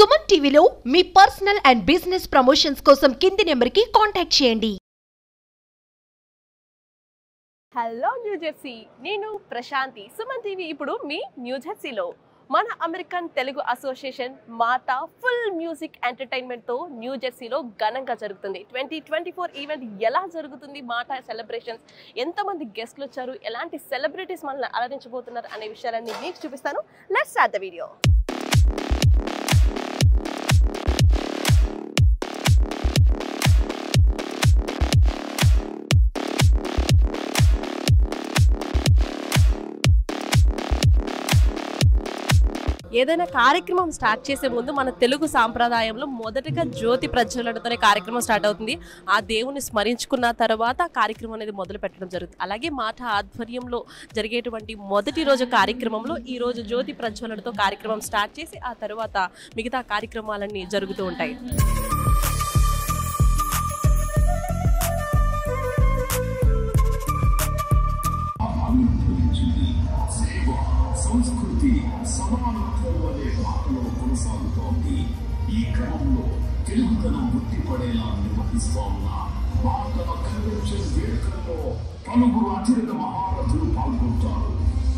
సుమన్ టీవీలో మీ personal and business promotions కోసం కింది నెంబర్కి కాంటాక్ట్ చేయండి హలో న్యూ జెర్సీ నేను ప్రశాంతి సుమన్ టీవీ ఇప్పుడు మీ న్యూ జెర్సీలో మన American Telugu association Mata full music ఎంటర్టైన్మెంట్తో న్యూ జెర్సీలో ఘనంగా జరుగుతుంది ట్వంటీ ట్వంటీ ఫోర్ ఈవెంట్ ఎలా జరుగుతుంది మాటా సెలబ్రేషన్స్ ఎంతమంది గెస్ట్లు వచ్చారు ఎలాంటి సెలబ్రిటీస్ మనల్ని అలరించబోతున్నారు అనే విషయాలన్నీ మీకు చూపిస్తాను లెట్స్ స్టార్ట్ ద వీడియో ఏదైనా కార్యక్రమం స్టార్ట్ చేసే ముందు మన తెలుగు సాంప్రదాయంలో మొదటగా జ్యోతి ప్రజ్వలనతోనే కార్యక్రమం స్టార్ట్ అవుతుంది ఆ దేవుని స్మరించుకున్న తర్వాత కార్యక్రమం అనేది మొదలు పెట్టడం జరుగుతుంది అలాగే మాట ఆధ్వర్యంలో జరిగేటువంటి మొదటి రోజు కార్యక్రమంలో ఈ రోజు జ్యోతి ప్రజ్వలనతో కార్యక్రమం స్టార్ట్ చేసి ఆ తర్వాత మిగతా కార్యక్రమాలన్నీ జరుగుతూ ఉంటాయి ఆవిర్భవించింది సేవ సంస్కృతి సమానత్వం అనే మాటలో కొనసాగుతోంది ఈ క్రమంలో తెలుగుతనం గుర్తిపడేలా నిర్వహిస్తోన్న భారత కన్వెన్షన్ వేడుకల్లో పలువురు అతిరథ మహారథులు పాల్గొంటారు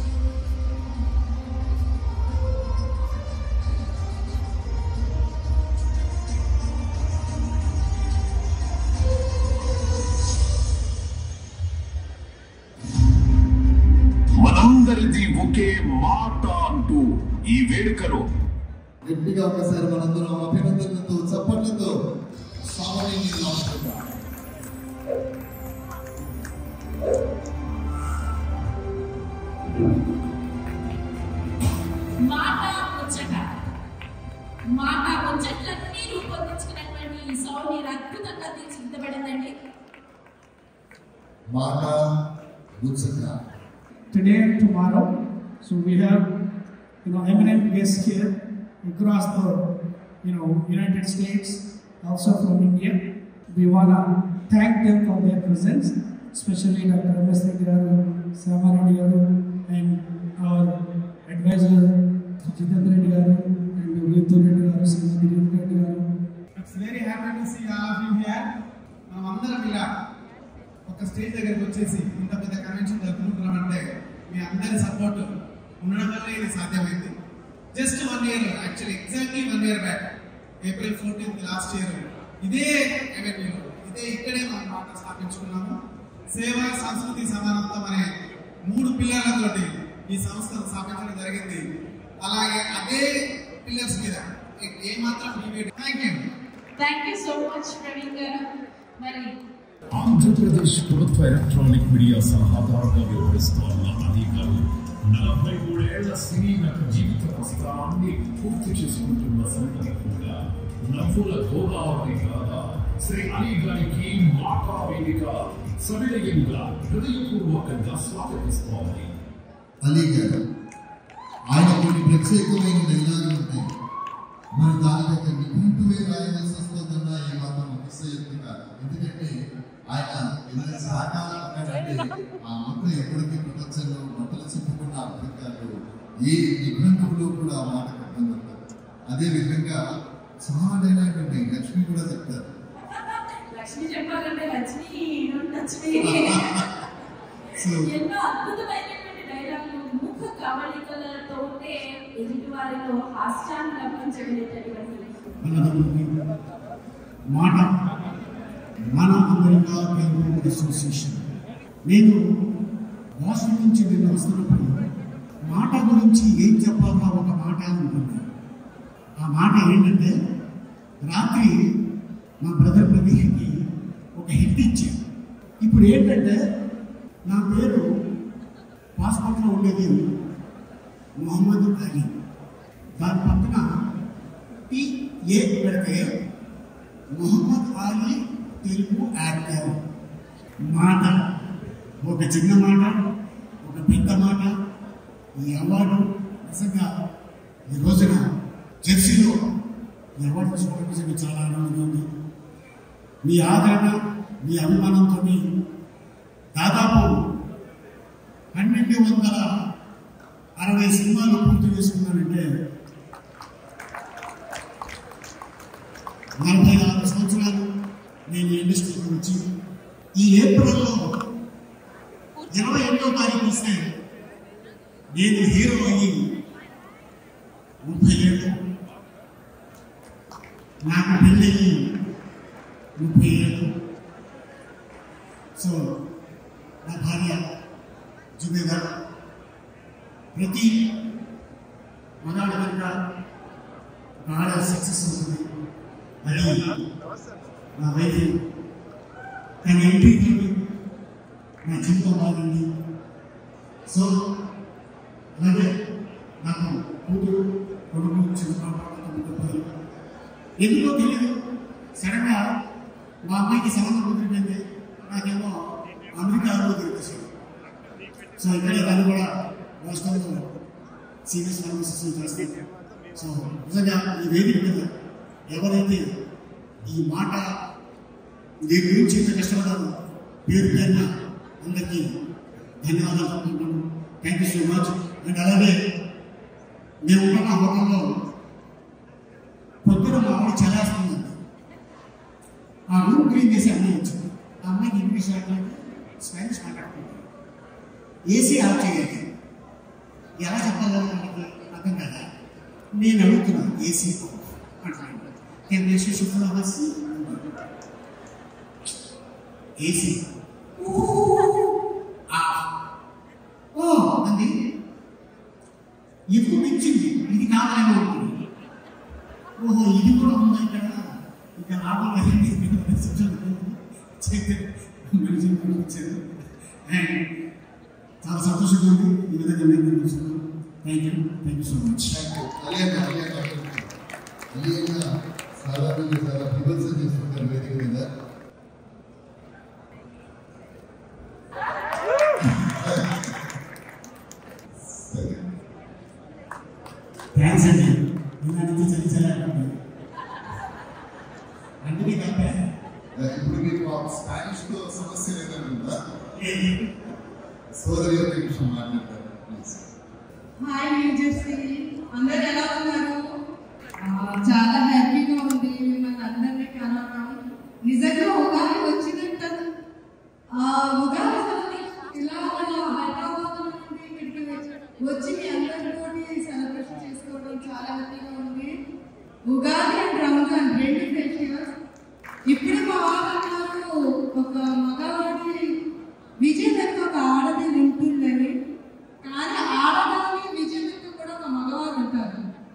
మనందరిది ఒకే మాట అంటూ ఈ వేడుకలో గట్టిగా ఒకసారి మనందరం అభినందనలతో చప్పట్లతో స్వామిని నమస్కారం మాట ముచ్చట మాట ముచ్చట్లన్నీ రూపొందించుకున్నటువంటి ఈ సాంగ్ మీరు అద్భుతంగా తీర్చిదిద్దబడిందండి మాట ముచ్చట today and tomorrow. So we have, you know, eminent guests here across the, you know, United States, also from India. We wanna thank them for their presence, especially Dr. M.S. Reddy garu, Sama Reddy garu, and our advisor Jitendra Reddy garu, and Ritu Reddy garu, Srimati Ritu Reddy garu. It's very happy to see all of you here మనం అందరం ఇలా ఒక stage దగ్గరికి వచ్చేసి ఇంత పెద్ద convention జరుపుకుంటున్నామంటే మీ అందరి support ఉండడం వల్ల ఇది సాధ్యమైంది just one year actually exactly one year back April fourteenth last year ఇదే అవెన్యూలో ఇదే ఇక్కడే మనం మాట స్థాపించుకున్నాము సేవ సంస్కృతి సమానత్వం అనే మూడు పిల్లలతోటి ఈ సంస్థను స్థాపించడం జరిగింది అలాగే అదే పిల్లర్స్ మీద ఏ- ఏమాత్రం thank you thank you so much Praveen garu మరి ఆంధ్రప్రదేశ్ ప్రభుత్వ ఎలక్ట్రానిక్ మీడియా సలహాదారుగా వ్యవహరిస్తోన్న అలీ గారు నలభై మూడేళ్ల సినీ నట జీవిత ప్రస్థానాన్ని పూర్తి చేసుకుంటున్న సందర్భంగా నవ్వుల గోదావరి కాదా శ్రీ అలీ గారికి మాటా వేదిక సవినయంగా హృదయపూర్వకంగా స్వాగతిస్తోంది అలీ గారు ఆయన కొన్ని ప్రత్యేకమైన డైలాగులు ఉంటాయి మరి దాని దగ్గర నిఘంటువే రాయవలసి వస్తుందన్న ఈ మాత్రం అతిశయోక్తిగా ఎందుకంటే ఆయన ఎంత సహకారం అంటే ఆ మొత్తం ఎప్పటికీ ప్రపంచంలో బట్టలు చెప్పుకున్న అమెరికాలో ఏ నిఘంటువులో కూడా ఆ మాట కట్టదంటారు అదే విధంగా చాలా డైలాగ్ ఉంటాయి లక్ష్మి కూడా చెప్తారు లక్ష్మి చెప్పాలంటే లక్ష్మి లక్ష్మి సో ఎన్నో అద్భుతమైనటువంటి డైలాగులు ముఖ కవళికలతోనే ఎదుటి వారిలో హాస్యాన్ని రప్పించగలిగేటటువంటి అన్నదమ్ములకి మాట మన అమెరికా తెలుగు అసోసియేషన్ నేను వాషింగ్ నుంచి నేను వస్తున్నప్పుడు మాట గురించి ఏం చెప్పాలో ఒక మాట ఉంటుంది ఆ మాట ఏంటంటే రాత్రి మా బ్రదర్ ప్రదీప్కి ఒక హిట్ ఇచ్చాను ఇప్పుడు ఏంటంటే నా పేరు పాస్పోర్ట్లో ఉండేది మొహమ్మద్ అలీ దాని పక్కన టిఏ పెడితే మొహమ్మద్ అలీ తెలుగు యాక్టర్ మాట ఒక చిన్న మాట ఒక పెద్ద మాట ఈ అవార్డు నిజంగా ఈ రోజున జెర్సీలో ఈ అవార్డు తీసుకోవడం నిజంగా చాలా ఆనందంగా ఉంది మీ ఆదరణ మీ అభిమానంతో దాదాపు పన్నెండు వందల అరవై సినిమాలు పూర్తి చేసుకున్నానంటే నలభై ఆరు సంవత్సరాలు నేను ఇండస్ట్రీకి వచ్చి ఈ ఏప్రిల్లో ఇరవై ఎనిమిదో తారీఖు వస్తే నేను హీరో అయ్యి ముప్పై ఏళ్ళు నాకు పెళ్ళయ్యి ముప్పై ఏళ్ళు సో నా భార్య జుబేదార్ ప్రతి మగాడి కనుక ఒక ఆడ సక్సెస్ ఉంటుంది అది నా వైఫ్ తన ఎంట్రీతో నా జీవితం బాగుంది సో అలాగే నాకు కూతురు కొడుకు చిన్న పిల్లలు ఎందుకో తెలియదు సడన్గా మా అమ్మాయికి సంబంధం కుదిరిపోయింది నాకేమో అమెరికాలో దొరికేసాడు సో ఇక్కడే తను కూడా రాష్ట్రంలో సీరియస్ కాన్వర్సేషన్ చేస్తాను సో నిజంగా ఈ వేదిక మీద ఎవరైతే ఈ మాట దీని గురించి ఇంత కష్టపడ్డారు పేరు పేరున అందరికీ ధన్యవాదాలు చెప్పుకుంటున్నాను thank you so much and అలాగే మేము ఉన్న హోటల్లో పొద్దున మా ఆవిడ చల్లేస్తుందండి ఆ రూమ్ క్లీన్ చేసి అన్నీ వచ్చింది ఆ అమ్మాయికి ఇంగ్లీష్ మాట్లాడితే స్పానిష్ మాట్లాడుకుంటాం ఏసీ ఆఫ్ చేయాలి ఎలా చెప్పాలో మనకి అర్థం కదా నేను అడుగుతున్నా ఏసీ అంటున్నాను కెమెరా షిఫ్ట్ అవ్వాల్సి ఏసీ ఓ అంది ఇది మించింది ఇది కావాలని ఉంటుంది ఓహో ఇది కూడా ఉందా ఇక్కడ ఇక లాభం వచ్చారు అండ్ చాలా సంతోషంగా ఉంది ఈ విధంగా నేను చూస్తున్నాను thank you thank you so much Alia Alia Alia సాధారణంగా చాలా విమర్శ చేస్తుంటారు వేదిక మీద థ్యాంక్స్ అండి నిన్న నుంచి చలి చలి అందుకే కలిపా ఇప్పుడు మీకు ఆ స్పానిష్ లో సమస్య ఏదైనా ఉందా సోదరి యొక్క విషయం మాట్లాడతారు ప్లీజ్ హాయ్ న్యూ జెర్సీ అందరు ఎలా ఉన్నారు ఆ, చాలా హ్యాపీగా ఉంది మిమ్మల్ని అందరినీ కలవడం నిజంగా ఉగాది వచ్చినట్టు ఆ ఉగాది celebration ఇలా మన హైదరాబాద్ నుండి ఇక్కడికి వచ్చి- వచ్చి మీ అందరితోటి సెలబ్రేషన్ చేసుకోవడం చాలా హ్యాపీగా ఉంది ఉగాది అండ్ రంజాన్ రెండు ఫెస్టివల్స్ ఇప్పుడు మా వాళ్ళు అన్నారు ఒక మగవాడి విజయం వెనుక ఒక ఆడది ఉంటుందని కానీ ఆడదాని విజయం వెనుక కూడా ఒక మగవారు ఉంటారు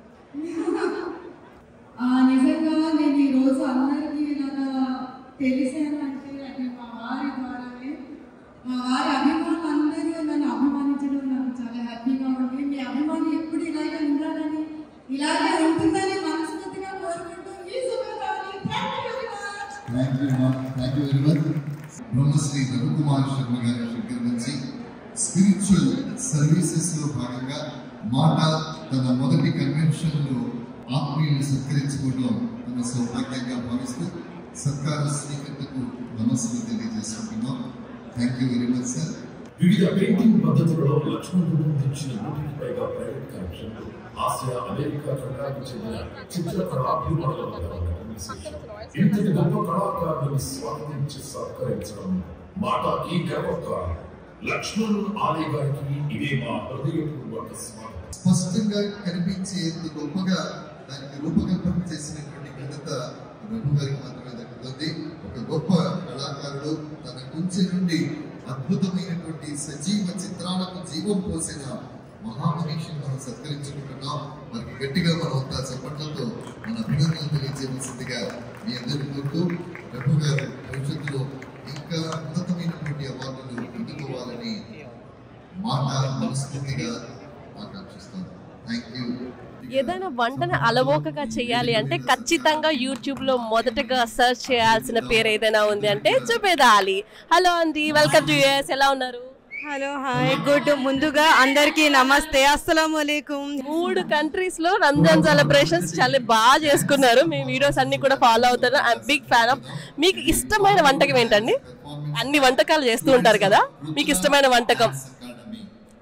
ఆ, నిజంగా నేను ఈ రోజు అందరికీ ఇలాగా తెలిసానంటే అది మా వారి ద్వారానే మా వారి అభిమానులు అందరూ నన్ను అభిమానించడం నాకు చాలా హ్యాపీగా ఉంది మీ అభిమానం ఎప్పుడు ఇలాగే ఉండాలని ఇలాగే ఉంటుందని మనస్ఫూర్తిగా కోరుకుంటూ ఈ శుభకార్యం thank you very much thank you thank you very much Brahmasri Raghukumar Sharma గారి దగ్గర నుంచి స్పిరిచువల్ సర్వీసెస్ లో భాగంగా మాట తన మొదటి కన్వెన్షన్ లో ఆత్మీయులు సత్కరించుకోవడం తన సౌభాగ్యంగా భావిస్తూ సత్కార స్వీకృతకు నమస్సులు తెలియజేసుకుంటున్నాం thank you very much sir వివిధ పెయింటింగ్ పద్ధతులలో లక్ష్మణ్ రూపొందించిన నూటికి పైగా ప్రైవేట్ కలెక్షన్లు ఆసియా అమెరికా ఖండానికి చెందిన చిత్రకళాభిమానుల వద్ద ఉన్న విశేషం. ఇంతటి గొప్ప కళాకారులను స్వాగతించి సత్కరించడం మాటకి గర్వకారణం లక్ష్మణ్ ఆలయ గారికి ఇదే మా హృదయపూర్వక స్వాగతం స్పష్టంగా కనిపించేంత గొప్పగా దానికి రూపకల్పన చేసినటువంటి ఘనత రఘు గారికి మాత్రమే దక్కుతుంది ఒక గొప్ప కళాకారుడు తన కుంచె నుండి అద్భుతమైనటువంటి సజీవ చిత్రాలకు జీవం పోసిన మహామనీషిని మనం సత్కరించుకుంటున్నాం మనకి గట్టిగా మనం అంతా చెప్పట్లతో మన అభినందనలు తెలియజేయవలసిందిగా మీ అందరి కోరుతూ రఘు గారు భవిష్యత్తులో ఇంకా ఉన్నతమైనటువంటి అవార్డులు అందుకోవాలని మాట మనస్ఫూర్తిగా ఆకాంక్షిస్తాను థ్యాంక్ యూ ఏదైనా వంటను అలవోకగా చేయాలి అంటే ఖచ్చితంగా యూట్యూబ్ లో మొదటగా సెర్చ్ చేయాల్సిన పేరు ఏదైనా ఉంది అంటే జుబేదా అలీ హలో అండి వెల్కమ్ టు యూఎస్ ఎలా ఉన్నారు హలో హాయ్ గుడ్ ముందుగా అందరికీ నమస్తే అస్సలం అలైకుం మూడు కంట్రీస్ లో రంజాన్ సెలబ్రేషన్స్ చాలా బాగా చేసుకున్నారు మీ వీడియోస్ అన్ని కూడా ఫాలో అవుతారు ఐఎమ్ బిగ్ ఫ్యాన్ ఆఫ్ మీకు ఇష్టమైన వంటకం ఏంటండి అన్ని వంటకాలు చేస్తూ ఉంటారు కదా మీకు ఇష్టమైన వంటకం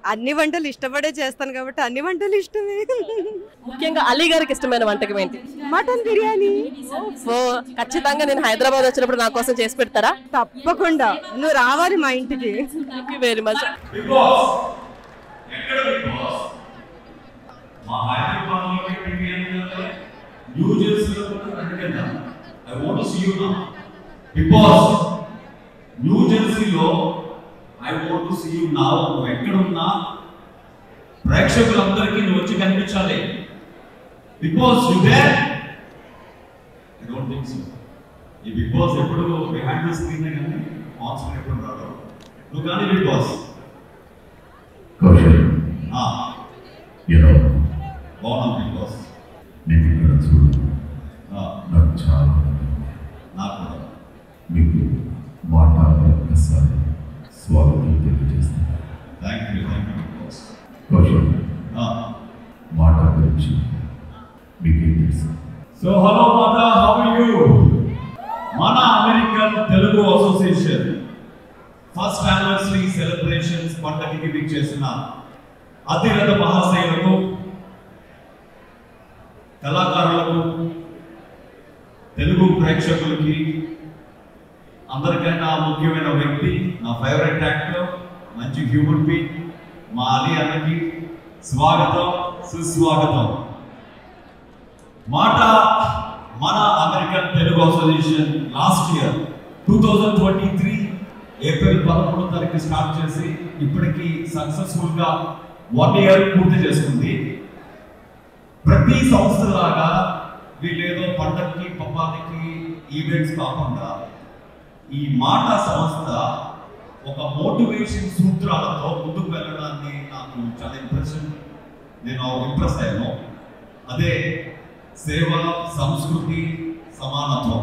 అన్ని వంటలు ఇష్టపడే చేస్తాను కాబట్టి అన్ని వంటలు ఇష్టమే ముఖ్యంగా అలీ గారికి ఇష్టమైన వంటకం ఏంటి మటన్ బిర్యానీ సో ఖచ్చితంగా నేను హైదరాబాద్ వచ్చినప్పుడు నా కోసం చేసి పెడతారా తప్పకుండా నువ్వు రావాలి మా ఇంటికి thank you very much big boss ఎక్కడ బిగ్ బాస్ మా హైదరాబాద్ లో పెట్టింది ఏంటంటే న్యూ జెర్సీలో కూడా అడిగాను I want to see you now big boss న్యూ జెర్సీలో I want to see you now నువ్వు ఎక్కడ ఉన్నా ప్రేక్షకులందరికీ నువ్వు వచ్చి కనిపించాలి big boss you there I don't think so ఈ బిగ్ బాస్ ఎప్పుడు బిహైండ్ ద స్క్రీన్ కానీ ఆన్ స్క్రీన్ ఎప్పుడు రాదు నువ్వు కానీ బిగ్ బాస్ కౌశల్ యూనో బాగున్నాం బిగ్ బాస్ నేను ఇక్కడ చూడు ఆ, నాకు చాలా ఆనందంగా ఉంది. నాకు కూడా మీకు మాట ఒక్కసారి స్వాగతం తెలియజేస్తాను thank you thank you big boss Kaushal ఆ, మాట గురించి మీకేం తెలుసు so hello Mata how are you మన American Telugu association first anniversary celebrations పండగకి మీకు చేసిన అతిరథ మహాశయులకు కళాకారులకు తెలుగు ప్రేక్షకులకి అందరికైనా ముఖ్యమైన వ్యక్తి నా ఫేవరెట్ యాక్టర్ మంచి హ్యూమన్ బీయింగ్ మా అలీ అన్నకి స్వాగతం సుస్వాగతం మాట మన American Telugu association last year two thousand twenty three April పదమూడో తారీఖు స్టార్ట్ చేసి ఇప్పటికి సక్సెస్ఫుల్ గా వన్ ఇయర్ పూర్తి చేసుకుంది ప్రతి సంస్థలాగా వీళ్ళేదో పండగకి పబ్బానికి ఈవెంట్స్ కాకుండా ఈ మాట సంస్థ ఒక మోటివేషన్ సూత్రాలతో ముందుకు వెళ్ళడాన్ని నాకు చాలా ఇంప్రెషన్ నేను ఇంప్రెస్ అయ్యాను అదే సేవ సంస్కృతి సమానత్వం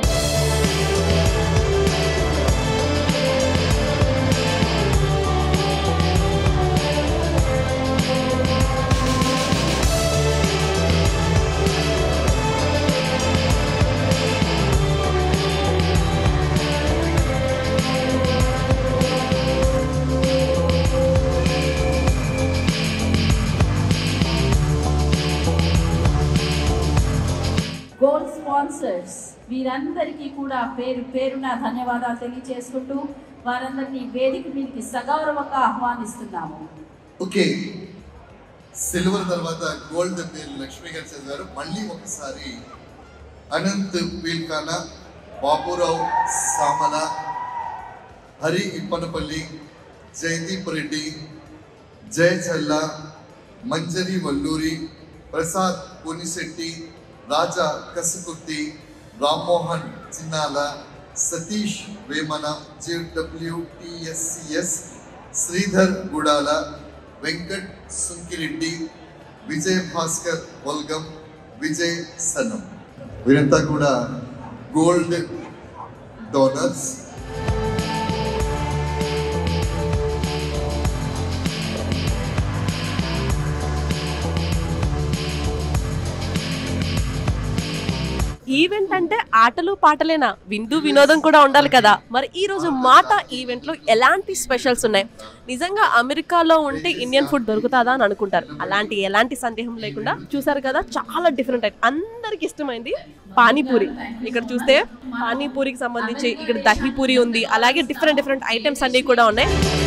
గోల్ స్పాన్సర్స్ వీరందరికీ కూడా పేరు పేరున ధన్యవాదాలు తెలియజేసుకుంటూ వారందరినీ వేదిక మీదకి సగౌరవంగా ఆహ్వానిస్తున్నాము ఓకే సిల్వర్ తర్వాత గోల్డ్ పేరు లక్ష్మి గారు చదివారు మళ్ళీ ఒకసారి అనంత్ వీల్కానా బాబురావు సామన హరి ఇప్పనపల్లి జయదీప్ రెడ్డి జయ చల్లా మంజరి వల్లూరి ప్రసాద్ పునిశెట్టి రాజా కసుకుర్తి రామ్మోహన్ చిన్నాల సతీష్ వేమన జేడబ్ల్యూటిఎస్సిఎస్ శ్రీధర్ గుడాల వెంకట్ సుంకిరెడ్డి విజయ్ భాస్కర్ వల్గం విజయ్ సనం వీరంతా కూడా గోల్డ్ డోనర్స్ ఈవెంట్ అంటే ఆటలు పాటలేనా విందు వినోదం కూడా ఉండాలి కదా మరి ఈ రోజు మాట ఈవెంట్ లో ఎలాంటి స్పెషల్స్ ఉన్నాయి నిజంగా అమెరికాలో ఉంటే ఇండియన్ ఫుడ్ దొరుకుతుందా అని అనుకుంటారు అలాంటి ఎలాంటి సందేహం లేకుండా చూసారు కదా చాలా డిఫరెంట్ అయితే అందరికి ఇష్టమైంది పానీపూరి ఇక్కడ చూస్తే పానీపూరికి సంబంధించి ఇక్కడ దహీ పూరి ఉంది అలాగే డిఫరెంట్ డిఫరెంట్ ఐటమ్స్ అన్ని కూడా ఉన్నాయి